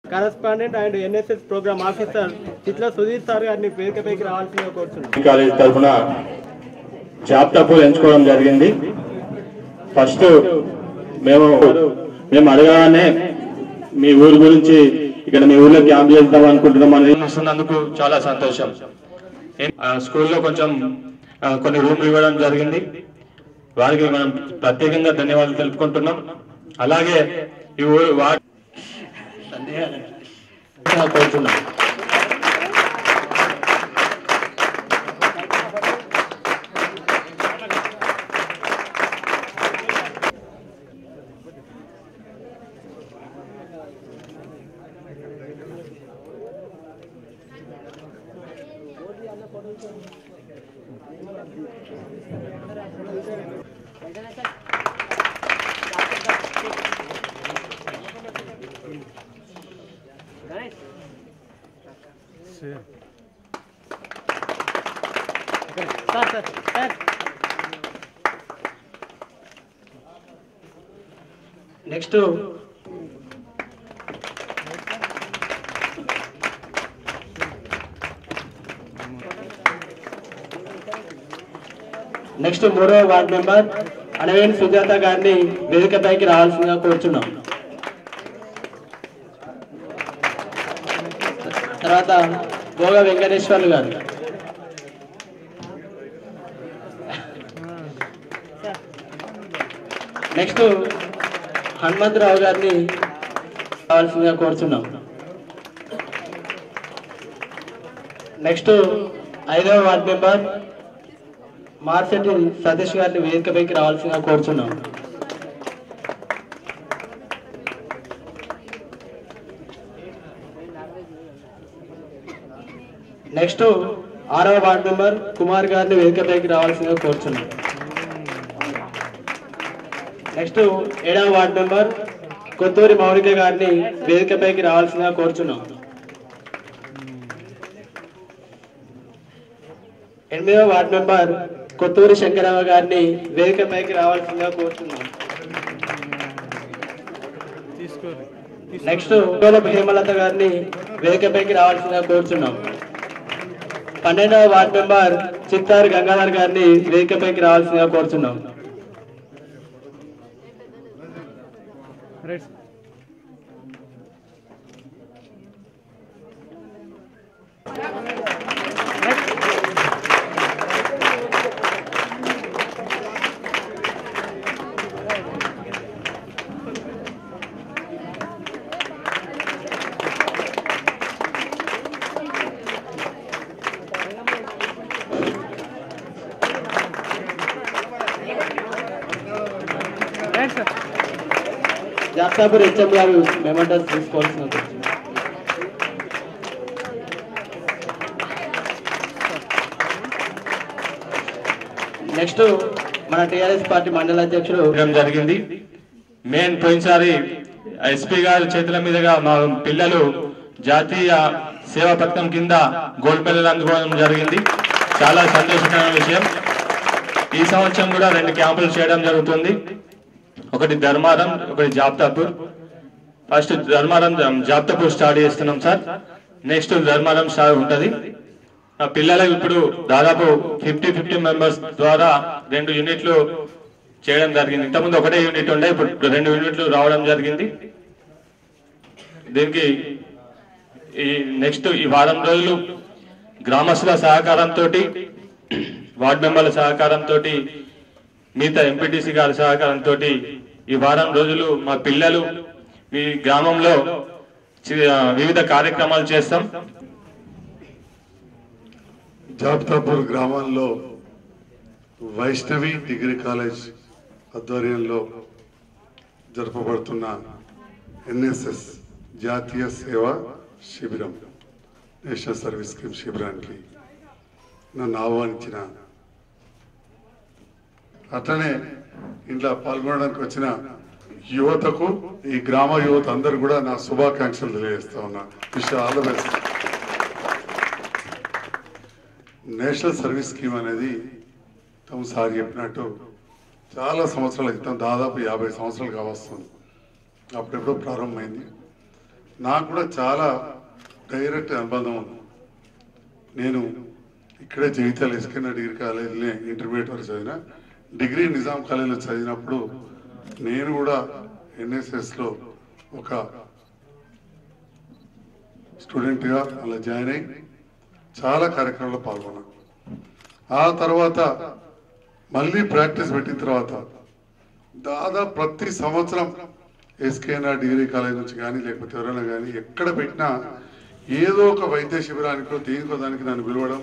Correspondent and NSS programme officer Chitra Sudheer sir గారిని వేదికపైకి రావాల్సిందిగా కోరుతున్నాం కాలేజ్ తరఫున జాబ్ ఎంచుకోవడం జరిగింది ఫస్ట్ మేము మేము అడగగానే మీ ఊరు గురించి ఇక్కడ మీ ఊర్లో క్యాంప్ చేద్దాం అనుకుంటున్నాం అని వస్తున్నందుకు చాలా సంతోషం ఆ, స్కూల్లో కొంచెం ఆ, కొన్ని రూమ్లు ఇవ్వడం జరిగింది వారికి మనం ప్రత్యేకంగా ధన్యవాదాలు తెలుపుకుంటున్నాం అలాగే ఈ ఊరు వార్డ్ కోరుతున్నాం sir sir sir next next మూడవ వార్డ్ మెంబర్ అనవేణి సుజాత గారిని వేదికపైకి రావాల్సిందిగా కోరుచున్నాం తర్వాత భోగ వెంకటేశ్వర్లు గారు నెక్స్ట్ హనుమంతరావు గారిని కావాల్సిందిగా కోరుచున్నాం నెక్స్ట్ ఐదవ వార్డ్ మెంబర్ మార్సెట్టి సతీష్ గారిని వేదికపైకి రావాల్సిందిగా కోరుచున్నాం నెక్స్ట్ ఆరవ వార్డ్ మెంబర్ కుమార్ గారిని వేదికపైకి రావాల్సిందిగా కోరుచున్నాం నెక్స్ట్ ఏడవ వార్డ్ మెంబర్ కొత్తూరి మౌలిక గారిని వేదికపైకి రావాల్సిందిగా కోరుచున్నాం ఎనిమిదవ వార్డ్ మెంబర్ కొత్తూరి శంకరరావు గారిని వేదికపైకి రావాల్సిందిగా కోరుచున్నాం నెక్స్ట్ గోలపు హేమలత గారిని వేదికపైకి రావాల్సిందిగా కోరుచున్నాం పన్నెండవ వార్డ్ మెంబర్ చిత్తారు గంగాధర్ గారిని వేదికపైకి రావాల్సిందిగా కోరుచున్నాం right right sir Jafthapur HM గారు మెమంటర్స్ తీసుకోవాల్సిన నెక్స్ట్ మన టిఆర్ఎస్ పార్టీ మండల అధ్యక్షుడు జరిగింది మెయిన్ పోయినసారి ఎస్పీ గారి చేతుల మీదుగా మా పిల్లలు జాతీయ సేవా పథకం కింద గోల్డ్ మెడల్ అందుకోవడం జరిగింది చాలా సంతోషకరమైన విషయం ఈ సంవత్సరం కూడా రెండు క్యాంపులు చేయడం జరుగుతుంది ఒకటి ధర్మారం ఒకటి జాబ్తాపూర్ ఫస్ట్ ధర్మారం జాబ్తాపూర్ స్టార్ట్ చేస్తున్నాం సార్ నెక్స్ట్ ధర్మారం స్టార్ట్ ఉంటది ఆ పిల్లలకు ఇప్పుడు దాదాపు ఫిఫ్టీ ఫిఫ్టీ మెంబర్స్ ద్వారా రెండు యూనిట్లు చేయడం జరిగింది ఇంతకుముందు ఒకటే యూనిట్ ఉండే ఇప్పుడు రెండు యూనిట్లు రావడం జరిగింది దీనికి ఈ నెక్స్ట్ ఈ వారం రోజులు గ్రామస్తుల సహకారంతో వార్డు మెంబర్ల సహకారంతో మిగతా ఎంపీటీసీ గారి సహకారంతో ఈ వారం రోజులు మా పిల్లలు మీ గ్రామంలో చి- వివిధ కార్యక్రమాలు చేస్తాం జాబితాపూర్ గ్రామంలో వైష్ణవి డిగ్రీ కాలేజ్ ఆధ్వర్యంలో జరపబడుతున్న ఎన్ఎస్ఎస్ జాతీయ సేవా శిబిరం నేషనల్ సర్వీస్ స్కీమ్ శిబిరానికి నన్ను ఆహ్వానించిన అట్లనే ఇంట్లో పాల్గొనడానికి వచ్చిన యువతకు ఈ గ్రామ యువత అందరు కూడా నా శుభాకాంక్షలు తెలియజేస్తా ఉన్నా wish all the best national service scheme అనేది తమ సార్ చెప్పినట్టు చాలా సంవత్సరాల క్రితం దాదాపు యాభై సంవత్సరాలు కావస్తుంది అప్పుడెప్పుడో ప్రారంభమైంది నాకు కూడా చాలా డైరెక్ట్ అనుబంధం ఉంది నేను ఇక్కడే జగిత్యాల ఎస్కెన్న డిగ్రీ కాలేజీలో ఇంటర్మీడియట్ వరకు చదివిన డిగ్రీ నిజాం కాలేజీలో చదివినప్పుడు నేను కూడా ఎన్ఎస్ఎస్లో ఒక స్టూడెంట్గా అలా జాయిన్ అయ్యి చాలా కార్యక్రమాల్లో పాల్గొన్నాను ఆ తర్వాత మళ్ళీ ప్రాక్టీస్ పెట్టిన తర్వాత దాదాపు ప్రతి సంవత్సరం ఎస్కేఎన్ఆర్ డిగ్రీ కాలేజ్ నుంచి కానీ లేకపోతే ఎవరైనా కానీ ఎక్కడ పెట్టినా ఏదో ఒక వైద్య శిబిరానికో దేనికో దానికి నన్ను పిలవడం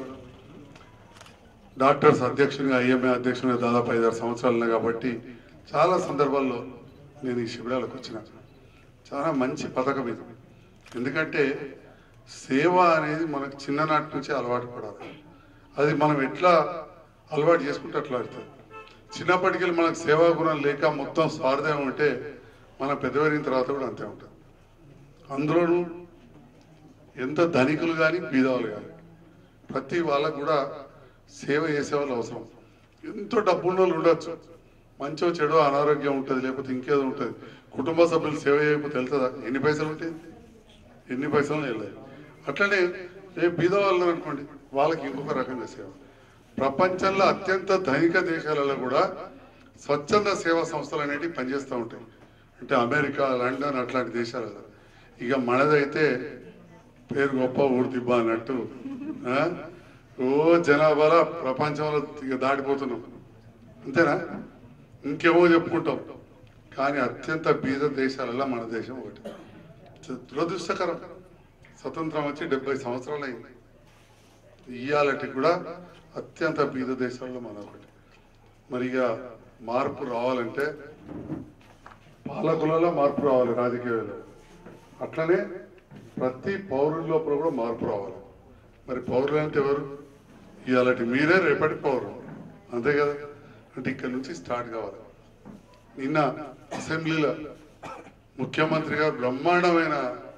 డాక్టర్స్ అధ్యక్షునిగా ఐఎంఏ అధ్యక్షునిగా దాదాపు ఐదారు సంవత్సరాలు కాబట్టి చాలా సందర్భాల్లో నేను ఈ శిబిరాలకు వచ్చిన చాలా మంచి పథకం ఇది ఎందుకంటే సేవ అనేది మనకు చిన్ననాటి నుంచి అలవాటు పడాలి అది మనం ఎట్లా అలవాటు చేసుకుంటే అట్లా అవుతుంది చిన్నప్పటికెళ్ళి మనకు సేవా గుణం లేక మొత్తం స్వార్థం ఉంటే మన పెద్దవరిన తర్వాత కూడా అంతే ఉంటుంది అందులోనూ ఎంత ధనికులు కానీ బీదవాళ్ళు కానీ ప్రతి వాళ్ళకు కూడా సేవ చేసే వాళ్ళు అవసరం ఎంతో డబ్బు ఉన్న వాళ్ళు ఉండొచ్చు మంచో చెడో అనారోగ్యం ఉంటుంది లేకపోతే ఇంకేదో ఉంటుంది కుటుంబ సభ్యులు సేవ చేయకపోతే వెళ్తుందా ఎన్ని పైసలు ఉంటాయి ఎన్ని పైసలు వెళ్ళాయి అట్లనే రేపు బీద వాళ్ళు అనుకోండి వాళ్ళకి ఇంకొక రకంగా సేవ ప్రపంచంలో అత్యంత ధనిక దేశాలలో కూడా స్వచ్ఛంద సేవా సంస్థలు అనేటివి పనిచేస్తూ ఉంటాయి అంటే అమెరికా లండన్ అట్లాంటి దేశాలలో ఇక మనదైతే పేరు గొప్ప ఊరు దిబ్బ అన్నట్టు ఆ? ఓ జనాభాలో ప్రపంచంలో ఇక దాటిపోతున్నాం అంతేనా ఇంకేమో చెప్పుకుంటాం కానీ అత్యంత బీద దేశాలలో మన దేశం ఒకటి దురదృష్టకరం స్వతంత్రం వచ్చి డెబ్బై సంవత్సరాలు అయింది ఇయ్యాలటి కూడా అత్యంత బీద దేశాల్లో మన ఒకటి మరి ఇక మార్పు రావాలంటే పాలకులలో మార్పు రావాలి రాజకీయాల్లో అట్లనే ప్రతి పౌరుల లోపల కూడా మార్పు రావాలి మరి పౌరులు అంటే ఎవరు ఇవాళటి మీరే రేపటి పౌరులు అంతే కదా అంటే ఇక్కడ నుంచి స్టార్ట్ కావాలి నిన్న అసెంబ్లీలో ముఖ్యమంత్రి గారు బ్రహ్మాండమైన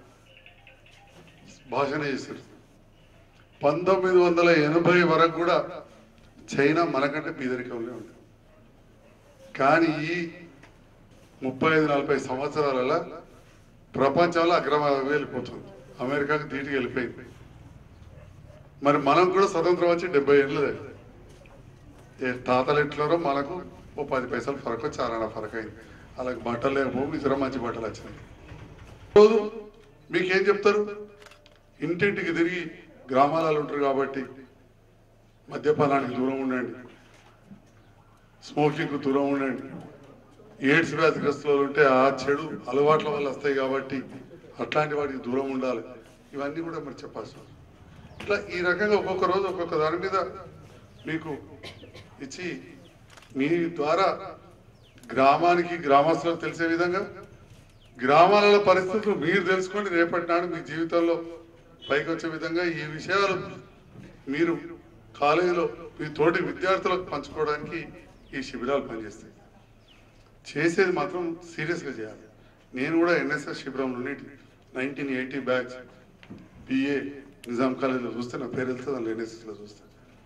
భాషణ చేశారు పంతొమ్మిది వందల ఎనభై వరకు కూడా చైనా మనకంటే బీదరికంలో ఉంది కానీ ఈ ముప్పై ఐదు నలభై సంవత్సరాలలో ప్రపంచంలో అగ్రమాగం వెళ్ళిపోతుంది అమెరికాకి ధీటుగా వెళ్ళిపోయింది మరి మనం కూడా స్వతంత్రం వచ్చి డెబ్బై ఏళ్ళు ఏ తాతలు ఎట్లారో మనకు ఓ పది పైసలు ఫరక్ చాలా ఫరక్ అయింది అలాగే బట్టలు లేకపోతే నిజరం మంచి బట్టలు వచ్చినాయి రోజు మీకేం చెప్తారు ఇంటింటికి తిరిగి గ్రామాలలో ఉంటారు కాబట్టి మద్యపానానికి దూరం ఉండండి స్మోకింగ్ దూరం ఉండండి ఎయిడ్స్ వ్యాధిగ్రస్తులు ఉంటే ఆ చెడు అలవాట్ల వల్ల వస్తాయి కాబట్టి అట్లాంటి వాటికి దూరం ఉండాలి ఇవన్నీ కూడా మరి చెప్పాల్సిన అవసరం. ఇట్లా ఈ రకంగా ఒక్కొక్క రోజు ఒక్కొక్క దాని మీద మీకు ఇచ్చి మీ ద్వారా గ్రామానికి గ్రామస్తులకు తెలిసే విధంగా గ్రామాలలో పరిస్థితులు మీరు తెలుసుకోండి రేపటి నాడు మీ జీవితంలో పైకి వచ్చే విధంగా ఈ విషయాలు మీరు కాలేజీలో మీ తోటి విద్యార్థులకు పంచుకోవడానికి ఈ శిబిరాలు పనిచేస్తాయి చేసేది మాత్రం సీరియస్గా చేయాలి నేను కూడా ఎన్ఎస్ఎస్ శిబిరం నుండి nineteen eighty batch BA Nizam కాలేజీలో చూస్తే నా పేరు వెళ్తుంది అందులో ఎన్ఎస్ఎస్లో చూస్తే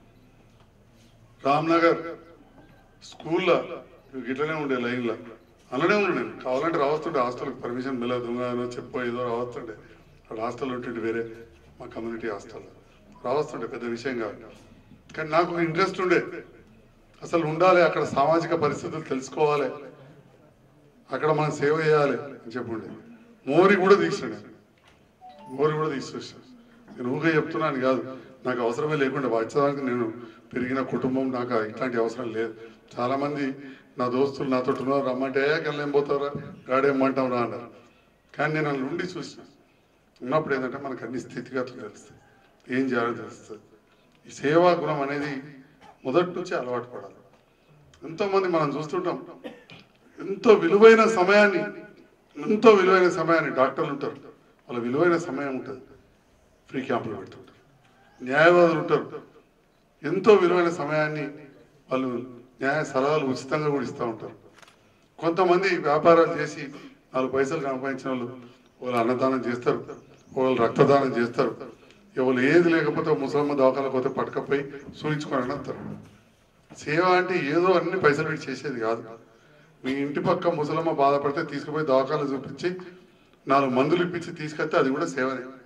రామ్నగర్ స్కూల్లో ఇట్లనే ఉండే లైన్లో అలానే ఉన్నాను నేను కావాలంటే రావస్తుండే హాస్టల్కి పర్మిషన్ మిల్ల దొంగ అనో చెప్పో ఏదో రావస్తుండే అక్కడ హాస్టల్ ఉంటుండే వేరే మా కమ్యూనిటీ హాస్టల్లో రావస్తుండే పెద్ద విషయం కాదు కానీ నాకు ఒక ఇంట్రెస్ట్ ఉండే అసలు ఉండాలి అక్కడ సామాజిక పరిస్థితులు తెలుసుకోవాలి అక్కడ మనం సేవ చేయాలి అని చెప్పుండే మోరి కూడా తీసాడు మోరి కూడా తీసుకొచ్చాను నేను ఊగా చెప్తున్నాను కాదు నాకు అవసరమే లేకుండా వచ్చేదానికి నేను పెరిగిన కుటుంబం నాకు ఇట్లాంటి అవసరం లేదు చాలా మంది నా దోస్తులు నాతో ఉన్నారు రమ్మంటే ఏ కళ్ళేం పోతారా గాడేమంటాం రా అన్నారు కానీ నేను అలా ఉండి చూసిన ఉన్నప్పుడు ఏంటంటే మనకు అన్ని స్థితిగతులు తెలుస్తాయి ఏం చేయాలో తెలుస్తుంది ఈ సేవా గుణం అనేది మొదటి నుంచి అలవాటు పడాలి ఎంతోమంది మనం చూస్తుంటాం ఎంతో విలువైన సమయాన్ని ఎంతో విలువైన సమయాన్ని డాక్టర్లు ఉంటారు వాళ్ళ విలువైన సమయం ఉంటుంది ఫ్రీ క్యాంపులు పెడుతుంటారు న్యాయవాదులు ఉంటారు ఎంతో విలువైన సమయాన్ని వాళ్ళు న్యాయ సలహాలు ఉచితంగా కూడా ఇస్తూ ఉంటారు కొంతమంది వ్యాపారాలు చేసి నాలుగు పైసలు సంపాదించిన వాళ్ళు వాళ్ళు అన్నదానం చేస్తారు వాళ్ళు రక్తదానం చేస్తారు ఎవరు ఏది లేకపోతే ముసలమ్మ దవాఖాలకు పోతే పట్టుకపోయి సూచించుకొని అని వస్తారు సేవ అంటే ఏదో అన్ని పైసలు పెట్టి చేసేది కాదు మీ ఇంటి పక్క ముసలమ్మ బాధపడితే తీసుకుపోయి దవాఖాలు చూపించి నాలుగు మందులు ఇప్పించి తీసుకొస్తే అది కూడా సేవనే